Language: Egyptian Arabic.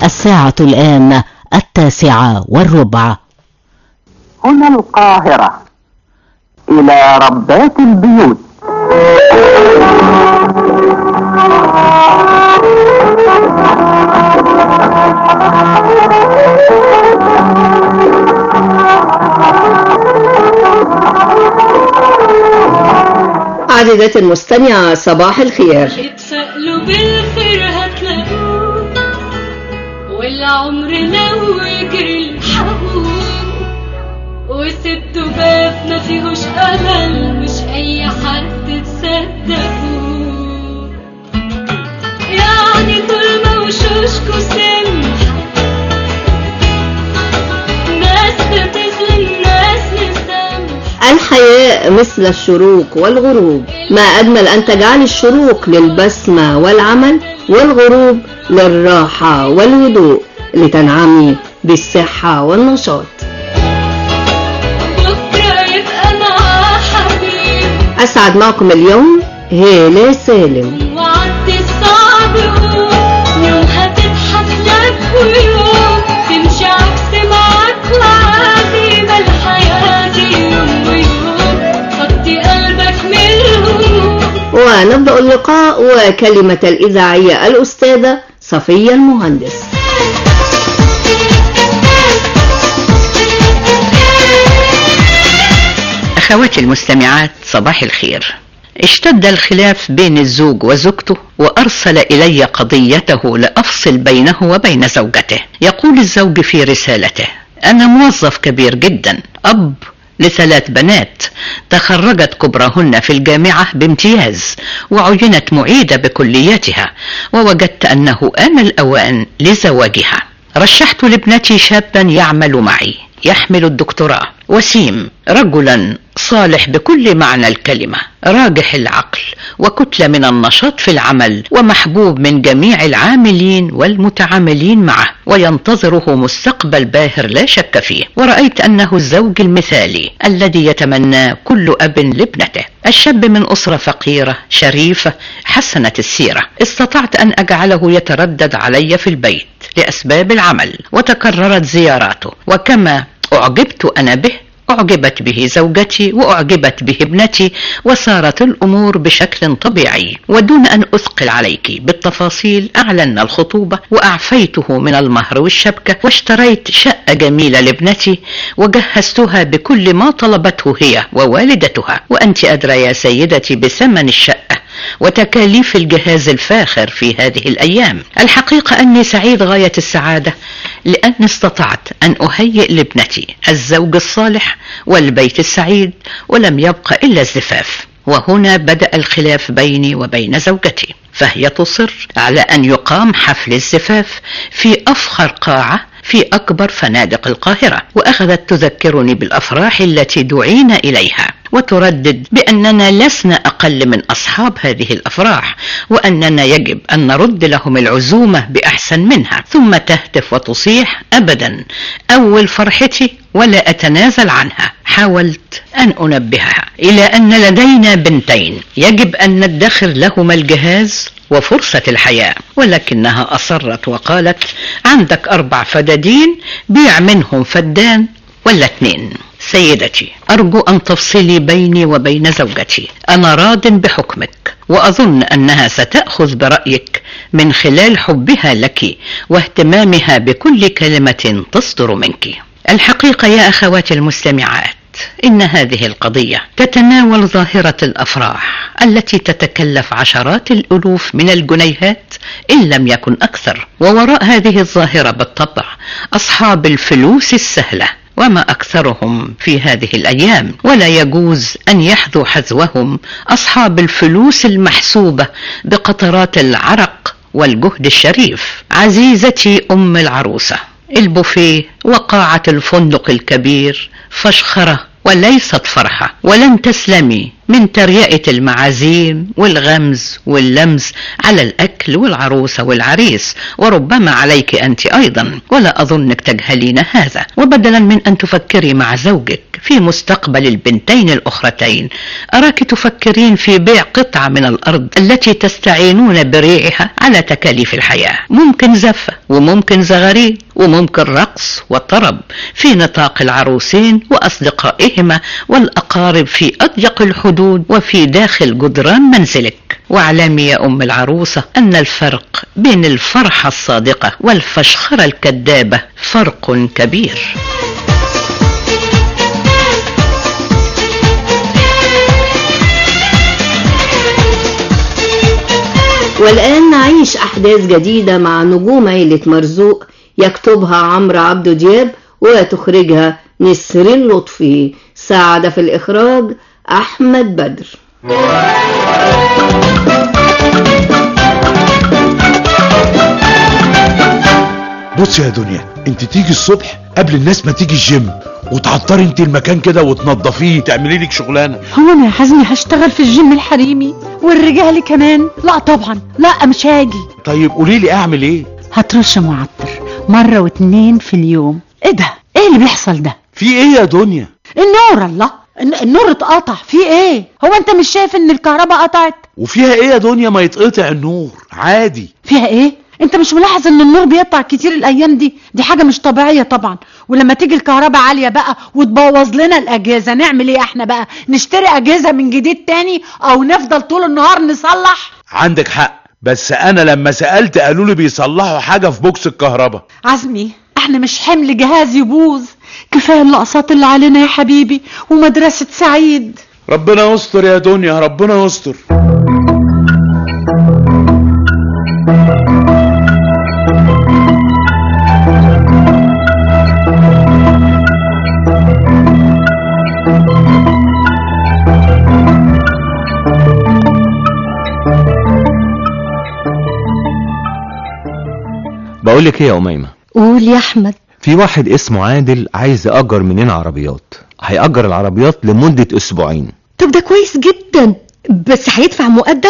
الساعة الآن التاسعة والربع هنا القاهرة إلى ربات البيوت عزيزتي المستمعة صباح الخير اتفائلوا بالخير هتلاقوه والعمر لو يجري الحقوق وسبتوا باب ما فيهوش امل مش اي حد تصدقوه يعني طول ما وشوشكوا سمحة ناس بتظلم ناس مسامحة الحياة مثل الشروق والغروب ما أجمل أن تجعل الشروق للبسمة والعمل والغروب للراحة والهدوء لتنعمي بالصحة والنشاط بكرة يبقى معاه حبيب أسعد معكم اليوم هالة سالم وعدي الصعب يوم يوم هتضحك لك ويوم تمشي عكس معاك وعادي ما الحياة دي يوم ويوم فضي قلبك من الهموم ونبدأ اللقاء وكلمة الإذاعية الأستاذة صفية المهندس أخواتي المستمعات صباح الخير اشتد الخلاف بين الزوج وزوجته وأرسل إلي قضيته لأفصل بينه وبين زوجته يقول الزوج في رسالته أنا موظف كبير جدا أب لثلاث بنات تخرجت كبرهن في الجامعة بامتياز وعينت معيدة بكليتها ووجدت أنه آن الأوان لزواجها رشحت لابنتي شابا يعمل معي يحمل الدكتوراه وسيم رجلا صالح بكل معنى الكلمة راجح العقل وكتلة من النشاط في العمل ومحبوب من جميع العاملين والمتعاملين معه وينتظره مستقبل باهر لا شك فيه ورأيت أنه الزوج المثالي الذي يتمناه كل أب لابنته الشاب من أسرة فقيرة شريفة حسنة السيرة استطعت أن أجعله يتردد علي في البيت لأسباب العمل وتكررت زياراته وكما أعجبت أنا به أعجبت به زوجتي وأعجبت به ابنتي وصارت الأمور بشكل طبيعي ودون أن أثقل عليك بالتفاصيل أعلنا الخطوبة وأعفيته من المهر والشبكة واشتريت شقة جميلة لابنتي وجهزتها بكل ما طلبته هي ووالدتها وأنت أدرى يا سيدتي بثمن الشقة وتكاليف الجهاز الفاخر في هذه الأيام الحقيقة أني سعيد غاية السعادة لأني استطعت أن أهيئ لابنتي الزوج الصالح والبيت السعيد ولم يبق إلا الزفاف وهنا بدأ الخلاف بيني وبين زوجتي فهي تصر على أن يقام حفل الزفاف في أفخر قاعة في أكبر فنادق القاهرة وأخذت تذكرني بالأفراح التي دعينا إليها وتردد بأننا لسنا أقل من أصحاب هذه الأفراح وأننا يجب أن نرد لهم العزومة بأحسن منها ثم تهتف وتصيح أبدا أول فرحتي ولا أتنازل عنها حاولت أن أنبهها إلى أن لدينا بنتين يجب أن ندخر لهما الجهاز وفرصة الحياة ولكنها أصرت وقالت عندك أربع فدادين بيع منهم فدان ولا اتنين سيدتي أرجو أن تفصلي بيني وبين زوجتي أنا راض بحكمك وأظن أنها ستأخذ برأيك من خلال حبها لك واهتمامها بكل كلمة تصدر منك الحقيقة يا أخواتي المستمعات إن هذه القضية تتناول ظاهرة الأفراح التي تتكلف عشرات الألوف من الجنيهات إن لم يكن أكثر ووراء هذه الظاهرة بالطبع أصحاب الفلوس السهلة وما أكثرهم في هذه الأيام ولا يجوز أن يحذو حذوهم أصحاب الفلوس المحسوبة بقطرات العرق والجهد الشريف عزيزتي أم العروسة البوفيه وقاعة الفندق الكبير فشخرة وليست فرحة ولن تسلمي من تريئة المعازيم والغمز واللمز على الأكل والعروسة والعريس وربما عليك أنت أيضا ولا أظنك تجهلين هذا وبدلا من أن تفكري مع زوجك في مستقبل البنتين الأخرتين أراك تفكرين في بيع قطعة من الأرض التي تستعينون بريعها على تكاليف الحياة ممكن زفة وممكن زغاريد وممكن رقص وطرب في نطاق العروسين وأصدقائهما والأقارب في أضيق الحدود وفي داخل جدران منزلك واعلمي يا أم العروسة أن الفرق بين الفرحة الصادقة والفشخرة الكذابة فرق كبير والآن نعيش أحداث جديدة مع نجوم عيلة مرزوق يكتبها عمرو عبدو دياب وتخرجها نسرين لطفي ساعد في الإخراج أحمد بدر بص يا دنيا انت تيجي الصبح قبل الناس ما تيجي الجيم وتعطري انت المكان كده وتنضفيه تعملي لك شغلانه هو انا يا حزمي هشتغل في الجيم الحريمي والرجالي كمان لا طبعا لا مش هاجي طيب قولي لي اعمل ايه هترش معطر مرة واتنين في اليوم ايه ده ايه اللي بيحصل ده في ايه يا دنيا النور الله الن- النور اتقطع في ايه هو انت مش شايف ان الكهرباء قطعت وفيها ايه يا دنيا ما يتقطع النور عادي فيها ايه انت مش ملاحظ ان النور بيقطع كتير الايام دي دي حاجة مش طبيعية طبعا ولما تيجي الكهرباء عالية بقى وتبوظ لنا الاجهزة نعمل ايه احنا بقى نشتري اجهزة من جديد تاني او نفضل طول النهار نصلح عندك حق بس انا لما سألت قالوا لي بيصلحوا حاجة في بوكس الكهرباء عزمي احنا مش حمل جهاز يبوظ كفايه اللقصات اللي علينا يا حبيبي ومدرسة سعيد ربنا يستر يا دنيا ربنا يستر بقول لك ايه يا أميمة قول يا أحمد في واحد اسمه عادل عايز يأجر مننا عربيات هيأجر العربيات لمدة أسبوعين طب ده كويس جدا بس هيدفع مقدم